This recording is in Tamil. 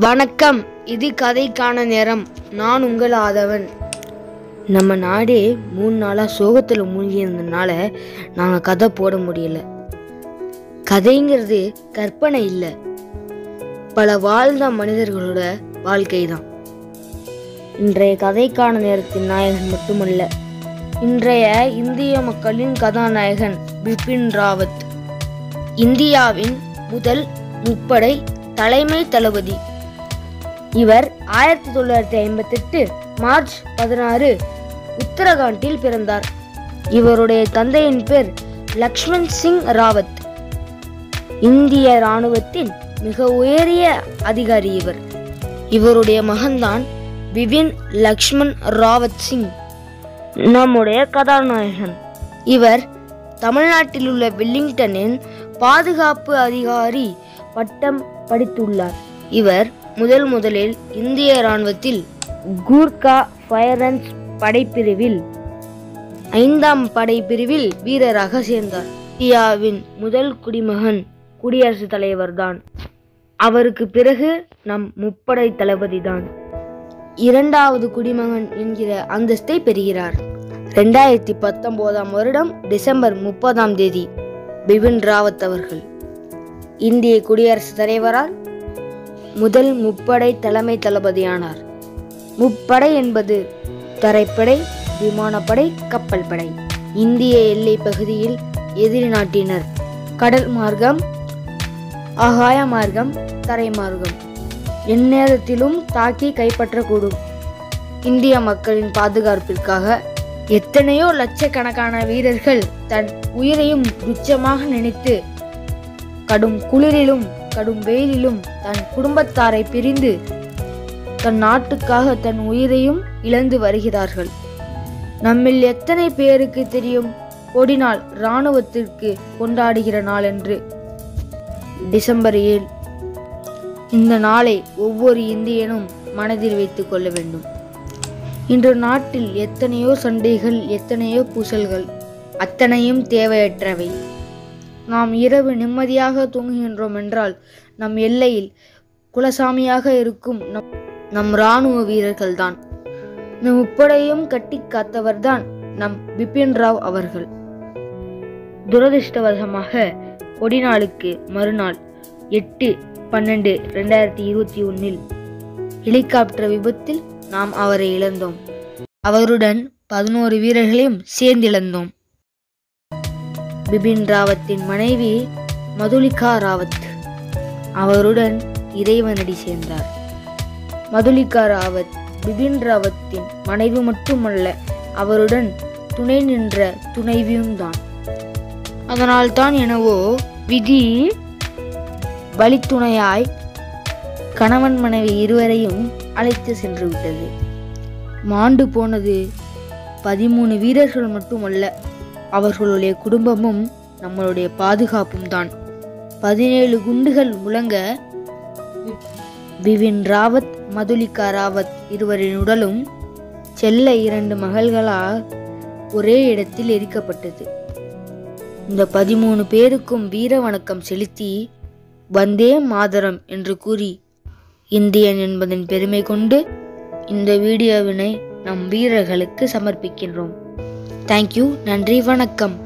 வணக்கம் இது கதைக்கான நேரம் நான் உங்கள் ஆதவன் நம்ம நாடே மூணு நாளாக சோகத்தில் மூழ்கி இருந்ததுனால நாங்கள் கதை போட முடியல கதைங்கிறது கற்பனை இல்லை பல வாழ்ந்த மனிதர்களோட வாழ்க்கை தான் இன்றைய கதைக்கான நேரத்தின் நாயகன் மட்டுமல்ல இன்றைய இந்திய மக்களின் கதாநாயகன் பிபின் ராவத் இந்தியாவின் முதல் முப்படை தலைமை தளபதி இவர் ஆயிரத்தி தொள்ளாயிரத்தி ஐம்பத்தெட்டு மார்ச் பதினாறு உத்தரகாண்டில் பிறந்தார் இவருடைய தந்தையின் பேர் லக்ஷ்மண் சிங் ராவத் இந்திய இராணுவத்தின் மிக உயரிய அதிகாரி இவர் இவருடைய மகன்தான் பிபின் லக்ஷ்மண் ராவத் சிங் நம்முடைய கதாநாயகன் இவர் தமிழ்நாட்டில் உள்ள வெல்லிங்டனின் பாதுகாப்பு அதிகாரி பட்டம் படித்துள்ளார் இவர் முதல் முதலில் இந்திய இராணுவத்தில் கூர்கா ஃபயரன்ஸ் படைப்பிரிவில் ஐந்தாம் படைப்பிரிவில் வீரராக சேர்ந்தார் இந்தியாவின் முதல் குடிமகன் குடியரசுத் தலைவர்தான் அவருக்கு பிறகு நம் முப்படை தளபதிதான் இரண்டாவது குடிமகன் என்கிற அந்தஸ்தை பெறுகிறார் ரெண்டாயிரத்தி பத்தொன்பதாம் வருடம் டிசம்பர் முப்பதாம் தேதி பிபின் ராவத் அவர்கள் இந்திய குடியரசுத் தலைவரால் முதல் முப்படை தலைமை தளபதியானார் முப்படை என்பது தரைப்படை விமானப்படை கப்பல் படை இந்திய எல்லை பகுதியில் எதிரி நாட்டினர் கடல் மார்க்கம் ஆகாய மார்க்கம் தரை மார்க்கம் எந்நேரத்திலும் தாக்கி கைப்பற்றக்கூடும் இந்திய மக்களின் பாதுகாப்பிற்காக எத்தனையோ லட்சக்கணக்கான வீரர்கள் தன் உயிரையும் துச்சமாக நினைத்து கடும் குளிரிலும் கடும் வெயிலிலும் தன் குடும்பத்தாரை பிரிந்து தன் நாட்டுக்காக தன் உயிரையும் இழந்து வருகிறார்கள் நம்மில் எத்தனை பேருக்கு தெரியும் கொடிநாள் இராணுவத்திற்கு கொண்டாடுகிற நாள் என்று டிசம்பர் ஏழு இந்த நாளை ஒவ்வொரு இந்தியனும் மனதில் வைத்துக் கொள்ள வேண்டும் இன்று நாட்டில் எத்தனையோ சண்டைகள் எத்தனையோ பூசல்கள் அத்தனையும் தேவையற்றவை நாம் இரவு நிம்மதியாக தூங்குகின்றோம் என்றால் நம் எல்லையில் குலசாமியாக இருக்கும் நம் நம் இராணுவ வீரர்கள்தான் நம் முப்படையும் கட்டி காத்தவர்தான் நம் பிபின் ராவ் அவர்கள் துரதிருஷ்டவசமாக கொடிநாளுக்கு மறுநாள் எட்டு பன்னெண்டு ரெண்டாயிரத்தி இருபத்தி ஒன்னில் ஹெலிகாப்டர் விபத்தில் நாம் அவரை இழந்தோம் அவருடன் பதினோரு வீரர்களையும் சேர்ந்திழந்தோம் பிபின் ராவத்தின் மனைவி மதுலிகா ராவத் அவருடன் இறைவனடி சேர்ந்தார் மதுலிகா ராவத் பிபின் ராவத்தின் மனைவி மட்டுமல்ல அவருடன் துணை நின்ற துணைவியும் தான் அதனால்தான் எனவோ விதி வழித்துணையாய் கணவன் மனைவி இருவரையும் அழைத்து சென்று விட்டது மாண்டு போனது பதிமூணு வீரர்கள் மட்டுமல்ல அவர்களுடைய குடும்பமும் நம்மளுடைய பாதுகாப்பும் தான் பதினேழு குண்டுகள் முழங்க பிபின் ராவத் மதுலிகா ராவத் இருவரின் உடலும் செல்ல இரண்டு மகள்களால் ஒரே இடத்தில் எரிக்கப்பட்டது இந்த பதிமூணு பேருக்கும் வீர வணக்கம் செலுத்தி வந்தே மாதரம் என்று கூறி இந்தியன் என்பதன் பெருமை கொண்டு இந்த வீடியோவினை நம் வீரர்களுக்கு சமர்ப்பிக்கின்றோம் தேங்க்யூ நன்றி வணக்கம்